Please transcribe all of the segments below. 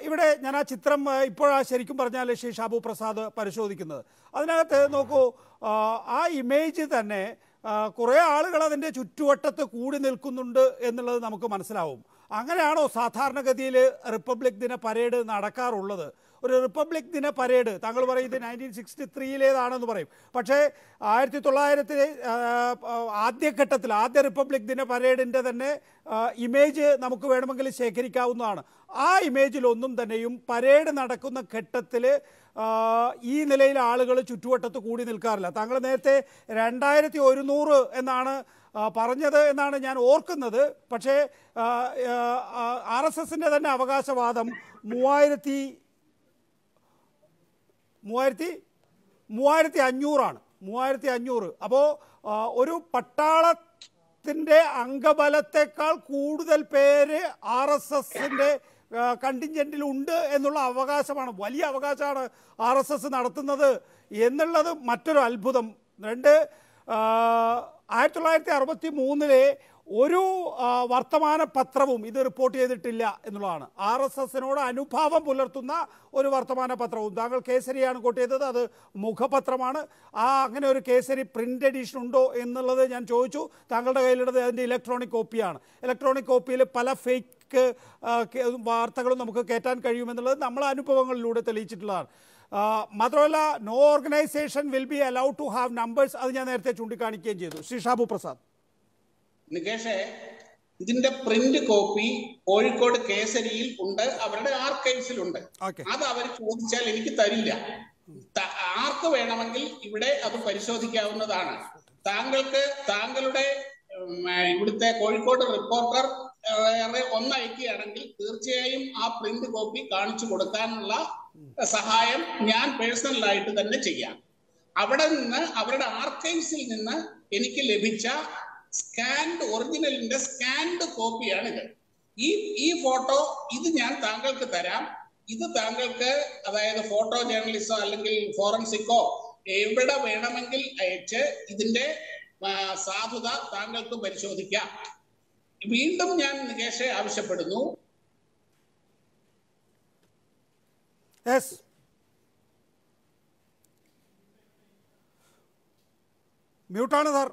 ഇവിടെ ഞാൻ ആ ചിത്രം ആ, ഇപ്പോഴാ ശരിക്കും പറഞ്ഞാൽ ശ്രീ ഷാബു പ്രസാദ് പരിശോധിക്കുന്നത് അതിനകത്ത് നോക്കൂ ആ, ആ ഇമേജ് തന്നെ ആ, കുറേ ആളുകൾ അതിൻ്റെ ചുറ്റുവട്ടത്ത് കൂടി നിൽക്കുന്നുണ്ട് എന്നുള്ളത് നമുക്ക് മനസ്സിലാവും അങ്ങനെയാണോ സാധാരണഗതിയിൽ റിപ്പബ്ലിക് ദിന പരേഡ് നടക്കാറുള്ളത് ഒരു റിപ്പബ്ലിക് ദിന പരേഡ് താങ്കൾ പറയും ഇത് നയൻറ്റീൻ സിക്സ്റ്റി ത്രീയിലേതാണെന്ന് പറയും പക്ഷേ ആയിരത്തി തൊള്ളായിരത്തി ആദ്യഘട്ടത്തിൽ ആദ്യ റിപ്പബ്ലിക് ദിന പരേഡിൻ്റെ തന്നെ ആ, ഇമേജ് നമുക്ക് വേണമെങ്കിൽ ശേഖരിക്കാവുന്നതാണ് ആ ഇമേജിലൊന്നും തന്നെയും പരേഡ് നടക്കുന്ന ഘട്ടത്തിൽ ഈ നിലയിൽ ആളുകൾ ചുറ്റുവട്ടത്ത് കൂടി നിൽക്കാറില്ല താങ്കൾ നേരത്തെ രണ്ടായിരത്തി ഒരുന്നൂറ് എന്നാണ് ആ, പറഞ്ഞത് എന്നാണ് ഞാൻ ഓർക്കുന്നത് പക്ഷേ ആർ എസ് എസിൻ്റെ തന്നെ അവകാശവാദം മൂവായിരത്തി മൂവായിരത്തി മൂവായിരത്തി അഞ്ഞൂറാണ് മൂവായിരത്തി അഞ്ഞൂറ് അപ്പോൾ ഒരു പട്ടാളത്തിൻ്റെ അംഗബലത്തെക്കാൾ കൂടുതൽ പേര് ആർ എസ് എസിൻ്റെ കണ്ടിൻജൻറ്റിൽ ഉണ്ട് എന്നുള്ള അവകാശമാണ് വലിയ അവകാശമാണ് ആർ എസ് എസ് നടത്തുന്നത് എന്നുള്ളത് മറ്റൊരു അത്ഭുതം രണ്ട് ആ, ആയിരത്തി തൊള്ളായിരത്തി അറുപത്തി മൂന്നിലെ ഒരു ആ, വർത്തമാന പത്രവും ഇത് റിപ്പോർട്ട് ചെയ്തിട്ടില്ല എന്നുള്ളതാണ് ആർ എസ് എസിനോട് അനുഭാവം പുലർത്തുന്ന ഒരു വർത്തമാന പത്രവും താങ്കൾ കേസരിയാണ് കോട്ട് ചെയ്തത് അത് മുഖപത്രമാണ് ആ അങ്ങനെ ഒരു കേസരി പ്രിന്റ് എഡിഷൻ ഉണ്ടോ എന്നുള്ളത് ഞാൻ ചോദിച്ചു താങ്കളുടെ കയ്യിലുള്ളത് അതിൻ്റെ ഇലക്ട്രോണിക് കോപ്പിയാണ് ഇലക്ട്രോണിക് കോപ്പിയിൽ പല ഫേക്ക് വാർത്തകളും നമുക്ക് കയറ്റാൻ കഴിയുമെന്നുള്ളത് നമ്മളെ അനുഭവങ്ങളിലൂടെ തെളിയിച്ചിട്ടുള്ളതാണ് ആ, മാത്രമല്ല no organisation will be allowed to have numbers അത് ഞാൻ നേരത്തെ ചൂണ്ടിക്കാണിക്കുകയും ചെയ്തു ശ്രീ ഷാബു പ്രസാദ് നികേഷേ ഇതിന്റെ പ്രിന്റ് കോപ്പി കോഴിക്കോട് കേസരിയിൽ ഉണ്ട് അവരുടെ ആർക്കൈവ്സിലുണ്ട് ഓക്കെ അത് അവർ ചോദിച്ചാൽ എനിക്ക് തരില്ല ത- ആർക്ക് വേണമെങ്കിൽ ഇവിടെ അത് പരിശോധിക്കാവുന്നതാണ് താങ്കൾക്ക് താങ്കളുടെ ഉം, ഇവിടുത്തെ കോഴിക്കോട് റിപ്പോർട്ടർ ഏറെ ഒന്നയക്കുകയാണെങ്കിൽ തീർച്ചയായും ആ പ്രിന്റ് കോപ്പി കാണിച്ചു കൊടുക്കാനുള്ള സഹായം ഞാൻ പേഴ്സണലായിട്ട് തന്നെ ചെയ്യാം അവിടെ നിന്ന് അവരുടെ ആർക്കൈവ്സിൽ നിന്ന് എനിക്ക് ലഭിച്ച സ്കാൻഡ് ഒറിജിനലിന്റെ സ്കാൻഡ് കോപ്പിയാണിത് ഈ ഈ ഫോട്ടോ ഇത് ഞാൻ താങ്കൾക്ക് തരാം ഇത് താങ്കൾക്ക് അതായത് ഫോട്ടോ ജേർണലിസ്റ്റോ അല്ലെങ്കിൽ ഫോറൻസിക്കോ എവിടെ വേണമെങ്കിൽ അയച്ച് ഇതിന്റെ ആ, സാധുത താങ്കൾക്ക് പരിശോധിക്കാം വീണ്ടും ഞാൻ നികേഷെ ആവശ്യപ്പെടുന്നു യെസ് മ്യൂട്ടാണ് സാർ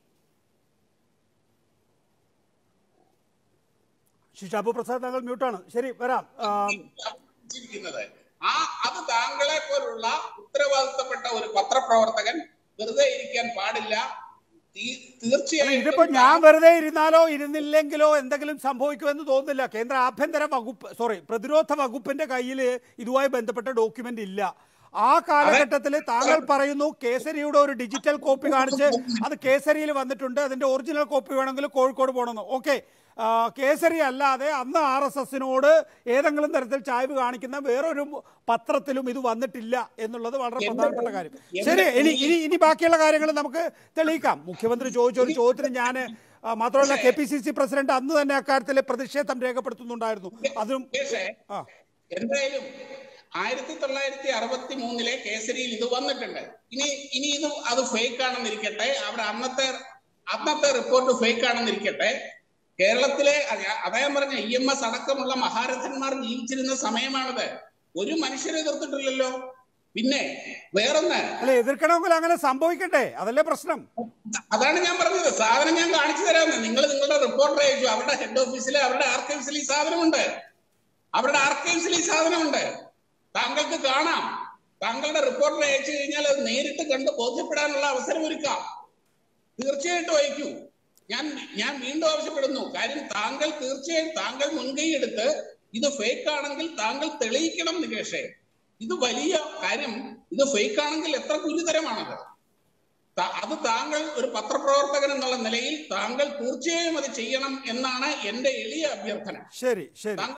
ശ്രീ ഷാബു പ്രസാദ് താങ്കൾ മ്യൂട്ടാണ് ശരി വരാം ആ, ിരിക്കുന്നത് ആ അത് താങ്കളെ പോലുള്ള ഉത്തരവാദിത്തപ്പെട്ട ഒരു പത്രപ്രവർത്തകൻ വെറുതെ ഇരിക്കാൻ പാടില്ല തീ- അല്ല, ഇതിപ്പോ തീർച്ചയായിട്ടും ഞാൻ വെറുതെ ഇരുന്നാലോ ഇരുന്നില്ലെങ്കിലോ എന്തെങ്കിലും സംഭവിക്കുമെന്ന് തോന്നുന്നില്ല കേന്ദ്ര ആഭ്യന്തര വകുപ്പ് സോറി പ്രതിരോധ വകുപ്പിന്റെ കയ്യിൽ ഇതുമായി ബന്ധപ്പെട്ട ഡോക്യുമെന്റ് ഇല്ല ആ കാലഘട്ടത്തിൽ താങ്കൾ പറയുന്നു കേസരിയുടെ ഒരു ഡിജിറ്റൽ കോപ്പി കാണിച്ച് അത് കേസരിയിൽ വന്നിട്ടുണ്ട് അതിന്റെ ഒറിജിനൽ കോപ്പി വേണമെങ്കിൽ കോഴിക്കോട് പോകണമെന്ന് ഓക്കെ കേസരി അല്ലാതെ അന്ന് ആർ എസ് എസിനോട് ഏതെങ്കിലും തരത്തിൽ ചായ്വ് കാണിക്കുന്ന വേറൊരു പത്രത്തിലും ഇത് വന്നിട്ടില്ല എന്നുള്ളത് വളരെ പ്രധാനപ്പെട്ട കാര്യം ശരി ഇനി ഇനി ഇനി ബാക്കിയുള്ള കാര്യങ്ങൾ നമുക്ക് തെളിയിക്കാം മുഖ്യമന്ത്രി ചോദിച്ച ഒരു ചോദ്യത്തിന് ഞാൻ മാത്രമല്ല K P C C president അന്ന് തന്നെ അക്കാര്യത്തിൽ പ്രതിഷേധം രേഖപ്പെടുത്തുന്നുണ്ടായിരുന്നു അതും കേസേ, ആ എന്തായാലും ആയിരത്തി തൊള്ളായിരത്തി അറുപത്തി മൂന്നിലെ കേസരിയിൽ ഇത് വന്നിട്ടുണ്ട് ഇനി ഇനി ഇത് അത് ഫേക്ക് ആണെന്നിരിക്കട്ടെ അവിടെ അന്നത്തെ അന്നത്തെ റിപ്പോർട്ട് ഫേക്ക് ആണെന്നിരിക്കട്ടെ കേരളത്തിലെ അത- അതാ ഞാൻ പറഞ്ഞ ഇ എം എസ് അടക്കമുള്ള മഹാരഥന്മാർ ജീവിച്ചിരുന്ന സമയമാണത് ഒരു മനുഷ്യരെ എതിർത്തിട്ടില്ലല്ലോ പിന്നെ വേറൊന്ന് അല്ല എതിർക്കണമെങ്കിൽ അങ്ങനെ സംഭവിക്കട്ടെ അതല്ലേ പ്രശ്നം അതാണ് ഞാൻ പറഞ്ഞത് സാധനം ഞാൻ കാണിച്ചു തരാമെന്ന് നിങ്ങൾ നിങ്ങളുടെ റിപ്പോർട്ടർ അയച്ചു അവരുടെ ഹെഡ് ഓഫീസിൽ അവരുടെ ആർക്കൈവ്സിൽ ഈ സാധനമുണ്ട് അവരുടെ ആർക്കൈവ്സിൽ ഈ സാധനമുണ്ട് താങ്കൾക്ക് കാണാം താങ്കളുടെ റിപ്പോർട്ടർ അയച്ചു കഴിഞ്ഞാൽ അത് നേരിട്ട് കണ്ട് ബോധ്യപ്പെടാനുള്ള അവസരം ഒരുക്കാം തീർച്ചയായിട്ടും അയക്കൂ ഞാൻ ഞാൻ വീണ്ടും ആവശ്യപ്പെടുന്നു കാര്യം താങ്കൾ തീർച്ചയായും താങ്കൾ മുൻകൈ എടുത്ത് ഇത് ഫേക്ക് ആണെങ്കിൽ താങ്കൾ തെളിയിക്കണം നികേഷേ ഇത് വലിയ കാര്യം ഇത് ഫേക്ക് ആണെങ്കിൽ എത്ര ഗുരുതരമാണത് ത- അത് താങ്കൾ ഒരു പത്രപ്രവർത്തകൻ എന്നുള്ള നിലയിൽ താങ്കൾ തീർച്ചയായും അത് ചെയ്യണം എന്നാണ് എന്റെ എളിയ അഭ്യർത്ഥന ശരി ശരി താങ്കൾ